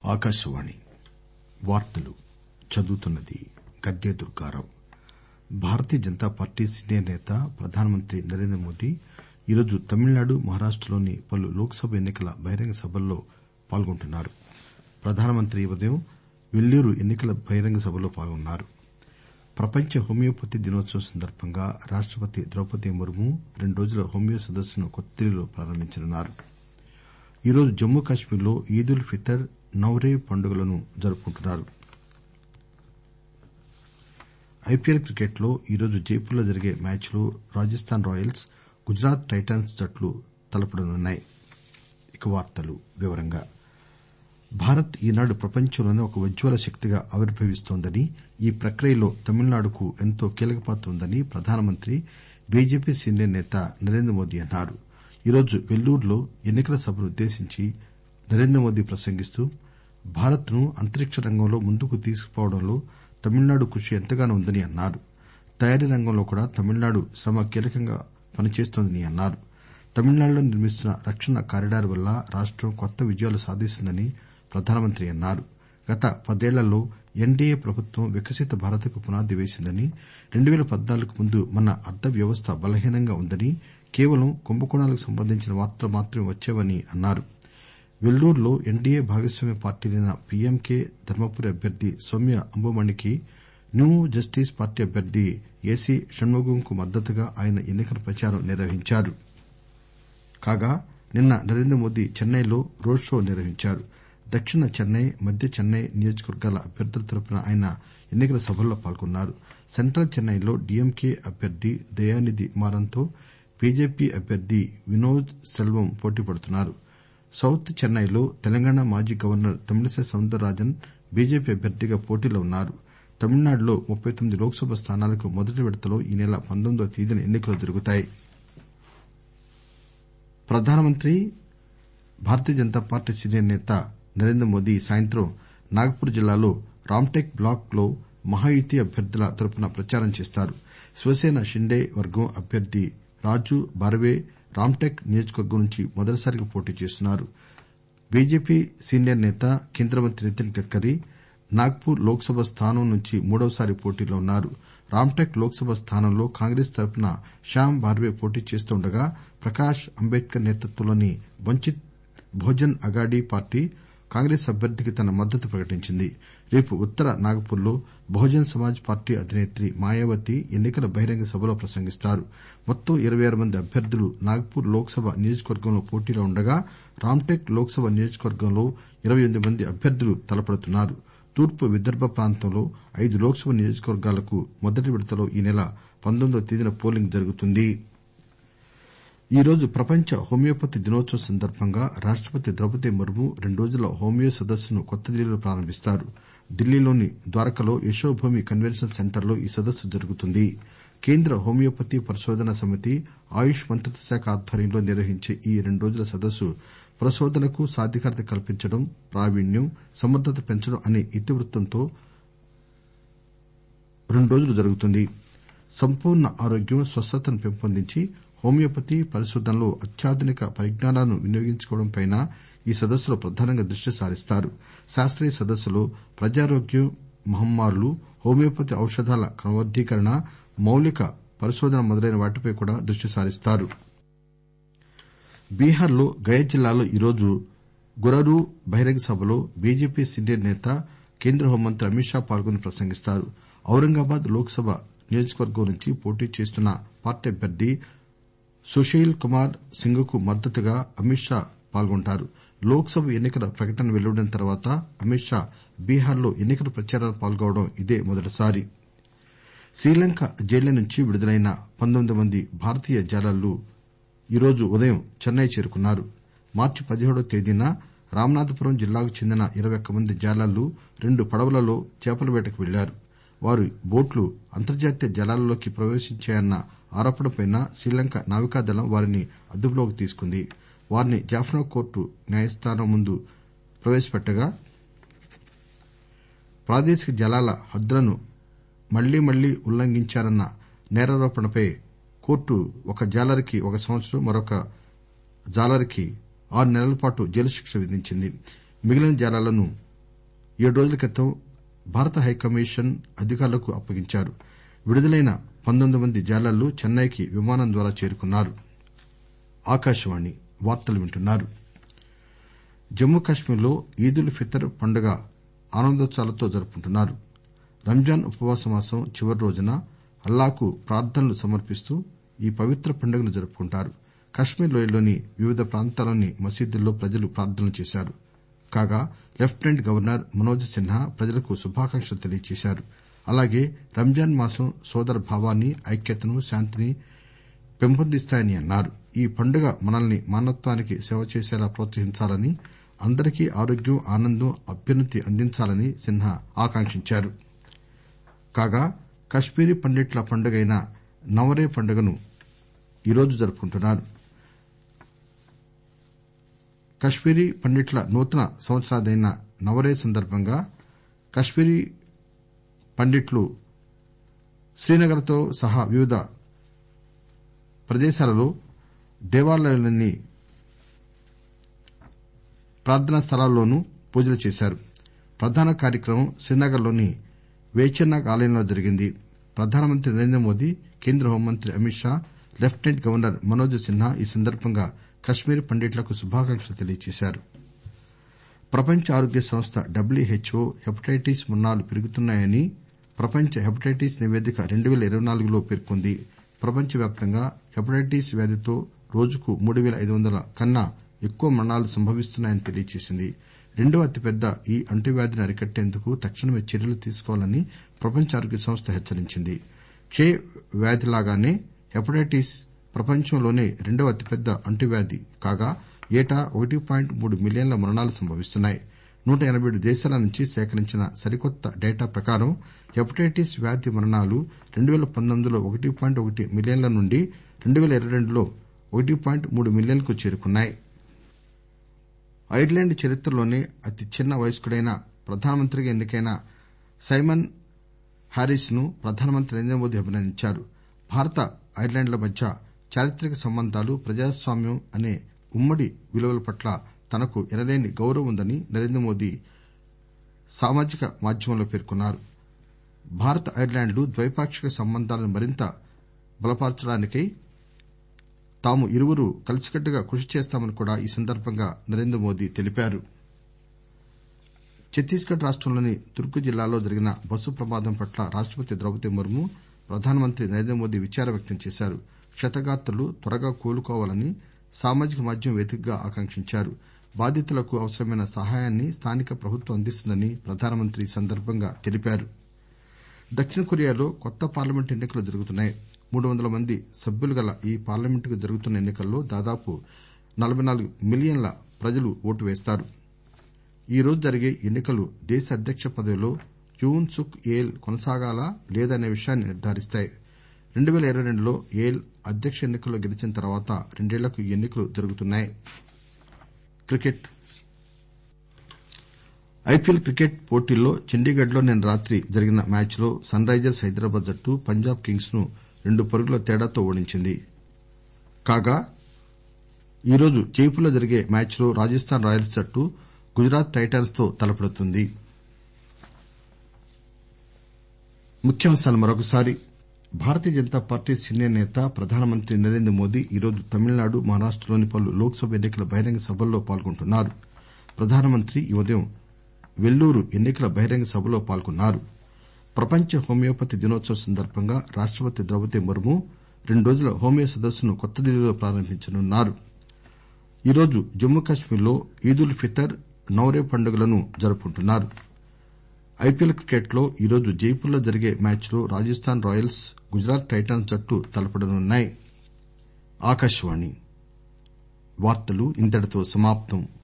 Durgarao Bharatiya Janata party senior నేత ప్రధానమంత్రి నరేంద్రమోదీ ఈరోజు తమిళనాడు మహారాష్టలోని పలు లోక్ సభ ఎన్ని కల బహిరంగ సభల్లో పాల్గొంటున్నారు ప్రధానమంత్రి ఈ ఉదయం పెల్లూరు ఎన్ని కల బహిరంగ సభలో పాల్గొన్నారు ప్రపంచ హోమియోపతి దినోత్సవం సందర్బంగా రాష్టపతి ద్రౌపది ముర్ము రెండు రోజుల హోమియో సదస్సును కొత్తదిల్లీలో ప్రారంభించనున్నారు ఈరోజు జమ్మూ కశ్మీర్ లో ఈద్ ఉల్ ఫితర్ నవ్ రేవ్ పండుగలను జరుపుకుంటున్నారు ఐపీఎల్ క్రికెట్ లో ఈరోజు జైపూర్ లో జరిగే మ్యాచ్ లో రాజస్థాన్ రాయల్స్ గుజరాత్ టైటాన్స్ జట్లు తలపడనున్నాయి భారత్ ఈనాడు ప్రపంచంలోనే ఒక ఉజ్వల శక్తిగా ఆవిర్భవిస్తోందని ఈ ప్రక్రియలో తమిళనాడుకు ఎంతో కీలక పాత్ర ఉందని ప్రధానమంత్రి బీజేపీ సీనియర్ నేత నరేంద్రమోదీ అన్నారు ఈరోజు పెల్లూరులో ఎన్ని కల సభనుద్దేశించి నరేంద్రమోదీ ప్రసంగిస్తూ భారత్ ను అంతరిక్ష రంగంలో ముందుకు తీసుకుపోవడంలో తమిళనాడు కృషి ఎంతగానో ఉందని అన్నారు తయారీ రంగంలో కూడా తమిళనాడు శ్రమ కీలకంగా పనిచేస్తోందని అన్నారు తమిళనాడులో నిర్మిస్తున్న రక్షణ కారిడార్ వల్ల రాష్టం కొత్త విజయాలు సాధిస్తుందని ప్రధానమంత్రి అన్నారు గత పదేళ్లలో ఎన్డీఏ ప్రభుత్వం వికసిత భారత్ కు పునాది వేసిందని 2014కు ముందు మన అర్థ వ్యవస్థ బలహీనంగా ఉందని కేవలం కుంభకోణాలకు సంబంధించిన వార్తలు మాత్రమే వచ్చేవని అన్నారు వెల్లూరులో ఎన్డీఏ భాగస్వామ్య పార్టీలైన పీఎంకే ధర్మపురి అభ్యర్థి సౌమ్య అంబుమణికి న్యూ జస్టిస్ పార్టీ అభ్యర్థి ఏసీ షణ్ముగంకు మద్దతుగా ఆయన ఎన్ని కల ప్రచారం నిర్వహించారు కాగా నిన్న నరేంద్రమోదీ చెన్నైలో రోడ్ షో నిర్వహించారు దక్షిణ చెన్నై మధ్య చెన్నై నియోజకవర్గాల అభ్యర్థుల తరపున ఆయన ఎన్ని కల సభల్లో పాల్గొన్నారు సెంట్రల్ చెన్నైలో డీఎంకే అభ్యర్థి దయానిధి మారన్ తో బీజేపీ అభ్యర్థి వినోద్ సెల్వం పోటీ పడుతున్నారు సౌత్ చెన్నైలో తెలంగాణ మాజీ గవర్నర్ తమిళిసై సౌందర రాజన్ బీజేపీ అభ్యర్థిగా పోటీలో ఉన్నారు తమిళనాడులో ముప్పై తొమ్మిది లోక్ సభ స్థానాలకు మొదటి విడతలో ఈ నెల పంతొమ్మిదివ తేదీన ఎన్ని కలు జరుగుతాయి ప్రధానమంత్రి భారతీయ జనతా పార్టీ సీనియర్ నేత నరేంద్రమోదీ ఈ సాయంత్రం నాగపూర్ జిల్లాలో రామ్టెక్ బ్లాక్ లో మహాయుతి అభ్యర్థుల తరపున ప్రచారం చేస్తారు శివసేన షిండే వర్గం అభ్యర్థి రాజు బార్వే రామ్టెక్ నియోజకవర్గం నుంచి మొదటిసారిగా పోటీ చేస్తున్నారు బీజేపీ సీనియర్ నేత కేంద్ర మంత్రి నితిన్ గడ్కరీ నాగ్పూర్ లోక్ సభ స్థానం నుంచి మూడవసారి పోటీలో ఉన్నారు రామ్టెక్ లోక్ సభ స్థానంలో కాంగ్రెస్ తరపున శ్యామ్ బార్వే పోటీ చేస్తుండగా ప్రకాశ్ అంబేద్కర్ నేతృత్వంలోని వంచిత్ బహుజన్ అఘాడీ పార్టీ కాంగ్రెస్ అభ్యర్థికి తన మద్దతు ప్రకటించింది రేపు ఉత్తర నాగపూర్ లో బహుజన్ సమాజ్ పార్టీ అధినేత్రి మాయావతి ఎన్ని కల బహిరంగ సభలో ప్రసంగిస్తారు మొత్తం ఇరవై ఆరు మంది అభ్యర్థులు నాగపూర్ లోక్ సభ నియోజకవర్గంలో పోటీలో ఉండగా రామ్టెక్ లోక్ సభ నియోజకవర్గంలో ఇరవై ఎనిమిది మంది అభ్యర్థులు తలపడుతున్నారు తూర్పు విదర్భ ప్రాంతంలో ఐదు లోక్ సభ నియోజకవర్గాలకు మొదటి విడతలో ఈ నెల పంతొమ్మిదివ తేదీన పోలింగ్ జరుగుతుంది ఈరోజు ప్రపంచ హోమియోపతి దినోత్సవం సందర్బంగా రాష్టపతి ద్రౌపది ముర్ము రెండు రోజుల హోమియో సదస్సును కొత్తదిల్లీలో ప్రారంభిస్తారు ఢిల్లీలోని ద్వారకలో యశోభూమి కన్వెన్షన్ సెంటర్ లో ఈ సదస్సు జరుగుతుంది కేంద్ర హోమియోపతి పరిశోధనా సమితి ఆయుష్ మంత్రిత్వ శాఖ ఆధ్వర్యంలో నిర్వహించే ఈ రెండు రోజుల సదస్సు పరిశోధనకు సాధికారత కల్పించడం ప్రావీణ్యం సమర్దత పెంచడం అనే ఇతివృత్తంతో రెండు రోజులు జరుగుతుంది సంపూర్ణ ఆరోగ్యం స్వస్థతను పెంపొందించి హోమియోపతి పరిశోధనలో అత్యాధునిక పరిజ్ఞానాలను వినియోగించుకోవడంపై ఈ సదస్సులో ప్రధానంగా దృష్టి సారిస్తారు శాస్తీయ సదస్సులో ప్రజారోగ్యం మహమ్మారులు హోమియోపతి ఔషధాల క్రమబద్దీకరణ మౌలిక పరిశోధన మొదలైన వాటిపై కూడా దృష్టి సారిస్తారు బీహార్ లో గయ జిల్లాలో ఈరోజు గురరు బహిరంగ సభలో బీజేపీ సీనియర్ నేత కేంద్ర హోంమంత్రి అమిత్ షా పాల్గొని ప్రసంగిస్తారు ఔరంగాబాద్ లోక్ సభ నియోజకవర్గం నుంచి పోటీ చేస్తున్న పార్టీ అభ్యర్థి సుశీల్ కుమార్ సింగ్ కు మద్దతుగా అమిత్ షా పాల్గొంటారు లోక్ సభ ఎన్ని కల ప్రకటన వెలువడిన తర్వాత అమిత్ షా బీహార్ లో ఎన్ని కల ప్రచారంలో పాల్గొనడం ఇదే మొదటిసారి శ్రీలంక జైళ్ల నుంచి విడుదలైన పంతొమ్మిది మంది భారతీయ జాలర్లు ఈరోజు ఉదయం చెన్నై చేరుకున్నారు మార్చి పదిహేడవ తేదీన రామనాథపురం జిల్లాకు చెందిన ఇరవై ఒక్క మంది జాలర్లు రెండు పడవలలో చేపల వేటకు వెళ్లారు వారి బోట్లు అంతర్జాతీయ జలాలలోకి ప్రవేశించాయన్న ఆరోపణపై శ్రీలంక నావికాదళం వారిని అదుపులోకి తీసుకుంది వారిని జాఫ్నా కోర్టు న్యాయస్థానం ముందు ప్రవేశపెట్టగా ప్రాదేశిక జలాల హద్దులను మళ్లీ మళ్లీ ఉల్లంఘించారన్న నేరారోపణపై కోర్టు ఒక జాలరికి ఒక సంవత్సరం మరొక జాలరికి ఆరు నెలల పాటు జైలు శిక్ష విధించింది మిగిలిన జాలర్లను ఏడు రోజుల క్రితం భారత హైకమిషన్ అధికారులకు అప్పగించారు విడుదలైన పంతొమ్మిది మంది జాలర్లు చెన్నైకి విమానం ద్వారా చేరుకున్నారు జమ్మూ కశ్మీర్ లో ఈద్ ఉల్ ఫితర్ పండుగ ఆనందోత్సాహాలతో జరుపుకుంటున్నారు రంజాన్ ఉపవాస మాసం చివరి రోజున అల్లాకు ప్రార్థనలు సమర్పిస్తూ ఈ పవిత్ర పండుగను జరుపుకుంటారు కశ్మీర్ లోయలోని వివిధ ప్రాంతాల్లోని మసీదుల్లో ప్రజలు ప్రార్థనలు చేశారు కాగా లెప్టిసెంట్ గవర్నర్ మనోజ్ సిన్హా ప్రజలకు శుభాకాంక్షలు తెలియజేశారు అలాగే రంజాన్ మాసం సోదర భావాన్ని ఐక్యతను శాంతిని పెంపొందిస్తాయని అన్నారు ఈ పండుగ మనల్ని మానవత్వానికి సేవ చేసేలా ప్రోత్సహించాలని అందరికీ ఆరోగ్యం ఆనందం అభ్యున్నతి అందించాలని సిన్హా ఆకాంక్షించారు కాగా కశ్మీరీ పండిట్ల పండుగైన నవరే పండుగను ఈరోజు జరుపుకుంటున్నారు కశ్మీరీ పండిట్ల నూతన సంవత్సరాదైన నవరే సందర్బంగా కశ్మీరీ పండిట్లు శ్రీనగర్ తో సహా వివిధ ప్రదేశాలలో దేవాలయాల్లోని ప్రార్థనా స్థలాల్లోనూ పూజలు చేశారు ప్రధాన కార్యక్రమం శ్రీనగర్ లోని వేచర్నాగ్ ఆలయంలో జరిగింది ప్రధానమంత్రి నరేంద్రమోదీ కేంద్ర హోంమంత్రి అమిత్ షా లెప్టిసెంట్ గవర్నర్ మనోజ్ సిన్హా ఈ సందర్బంగా కశ్మీర్ పండిట్లకు శుభాకాంక్షలు తెలియజేశారు ప్రపంచ ఆరోగ్య సంస్థ డబ్ల్యూహెచ్ఓ హెపటైటిస్ మరణాలు పెరుగుతున్నాయని ప్రపంచ హెపటైటిస్ నివేదిక రెండు పేల ఇరవై నాలుగులో పేర్కొంది ప్రపంచ వ్యాప్తంగా హెపటైటిస్ వ్యాధితో రోజుకు మూడు పేల ఐదు వందల కన్నా ఎక్కువ మరణాలు సంభవిస్తున్నాయని తెలియజేసింది రెండవ అతిపెద్ద ఈ అంటువ్యాధిని అరికట్టేందుకు తక్షణమే చర్యలు తీసుకోవాలని ప్రపంచ ఆరోగ్య సంస్థ హెచ్చరించింది క్షయ వ్యాధిలాగానే హెపటైటిస్ ప్రపంచంలోనే రెండవ అతిపెద్ద అంటువ్యాధి కాగా ఏటా ఒకటి పాయింట్ మూడు మిలియన్ల మరణాలు సంభవిస్తున్నాయి నూట ఎనబై ఏడు దేశాల నుంచి సేకరించిన సరికొత్త డేటా ప్రకారం హెపటైటిస్ వ్యాధి మరణాలు రెండు పేల పంతొమ్మిదిలో ఒకటి పాయింట్ ఒకటి మిలియన్ల నుండి రెండు పేల ఇరవై రెండులో ఒకటి పాయింట్ మూడు మిలియన్లకు చేరుకున్నాయి ఐర్లాండ్ చరిత్రలోనే అతి చిన్న వయస్కుడైన ప్రధానమంత్రిగా ఎన్నికైన సైమన్ హారిస్ ను ప్రధానమంత్రి నరేంద్రమోదీ అభినందించారు భారత ఐర్లాండ్ల మధ్య చారిత్రక సంబంధాలు ప్రజాస్వామ్యం అనే ఉమ్మడి విలువల పట్ల తనకు ఎనలేని గౌరవం ఉందని నరేంద్రమోదీ సామాజిక మాధ్యమంలో పేర్కొన్నారు భారత్ ఐర్లాండ్లు ద్వైపాక్షిక సంబంధాలను మరింత బలపర్చడానికై తాము ఇరువురూ కలిసికట్టుగా కృషి చేస్తామని కూడా ఈ సందర్బంగా నరేంద్రమోదీ తెలిపారు ఛత్తీస్ గఢ్ రాష్టంలోని దుర్గ్ జిల్లాలో జరిగిన బస్సు ప్రమాదం పట్ల రాష్టపతి ద్రౌపది ముర్ము ప్రధానమంత్రి నరేంద్రమోదీ విచారం వ్యక్తం చేశారు క్షతగాత్రులు త్వరగా కోలుకోవాలని సామాజిక మాధ్యమం వేదికగా ఆకాంక్షించారు బాధితులకు అవసరమైన సహాయాన్ని స్థానిక ప్రభుత్వం అందిస్తుందని ప్రధానమంత్రి ఈ సందర్బంగా తెలిపారు దక్షిణ కొరియాలో కొత్త పార్లమెంటు ఎన్నికలు జరుగుతున్నాయి మూడు వందల మంది సభ్యులు గల ఈ పార్లమెంటుకు జరుగుతున్న ఎన్నికల్లో దాదాపు నలబై నాలుగు మిలియన్ల ప్రజలు ఓటు వేస్తారు ఈ రోజు జరిగే ఎన్నికలు దేశ అధ్యక్ష పదవిలో యూన్ సుక్ ఏల్ కొనసాగాలా లేదా అనే విషయాన్ని నిర్దారిస్తాయి రెండు పేల ఇరవై రెండులో ఏల్ అధ్యక్ష ఎన్నికల్లో గెలిచిన తర్వాత రెండేళ్లకు ఈ ఎన్నికలు జరుగుతున్నాయి ఐపీఎల్ క్రికెట్ పోటీల్లో చండీగఢ్ లో నిన్న రాత్రి జరిగిన మ్యాచ్ లో సన్ రైజర్స్ హైదరాబాద్ జట్టు పంజాబ్ కింగ్స్ ను రెండు పరుగుల తేడాతో ఓడించింది కాగా ఈరోజు జైపూర్ లో జరిగే మ్యాచ్ లో రాజస్థాన్ రాయల్స్ జట్టు గుజరాత్ టైటాన్స్ తో తలపడుతుంది భారతీయ జనతా పార్టీ సీనియర్ నేత ప్రధానమంత్రి నరేంద్ర మోదీ ఈరోజు తమిళనాడు మహారాష్టలోని పలు లోక్ సభ ఎన్నికల బహిరంగ సభల్లో పాల్గొంటున్నారు ప్రధానమంత్రి ఈ ఉదయం వెల్లూరు ఎన్నికల బహిరంగ సభలో పాల్గొన్నారు ప్రపంచ హోమియోపతి దినోత్సవం సందర్బంగా రాష్టపతి ద్రౌపది ముర్ము రెండు రోజుల హోమియో సదస్సును కొత్త ఢిల్లీలో ప్రారంభించనున్నారు ఈరోజు జమ్మూ కశ్మీర్ లో ఈద్ ఉల్ ఫితర్ నవరే పండుగలను జరుపుకుంటున్నారు ఐపీఎల్ క్రికెట్ లో ఈరోజు జైపూర్ లో జరిగే మ్యాచ్ లో రాజస్థాన్ రాయల్స్ గుజరాత్ టైటాన్స్ జట్లు తలపడనున్నాయి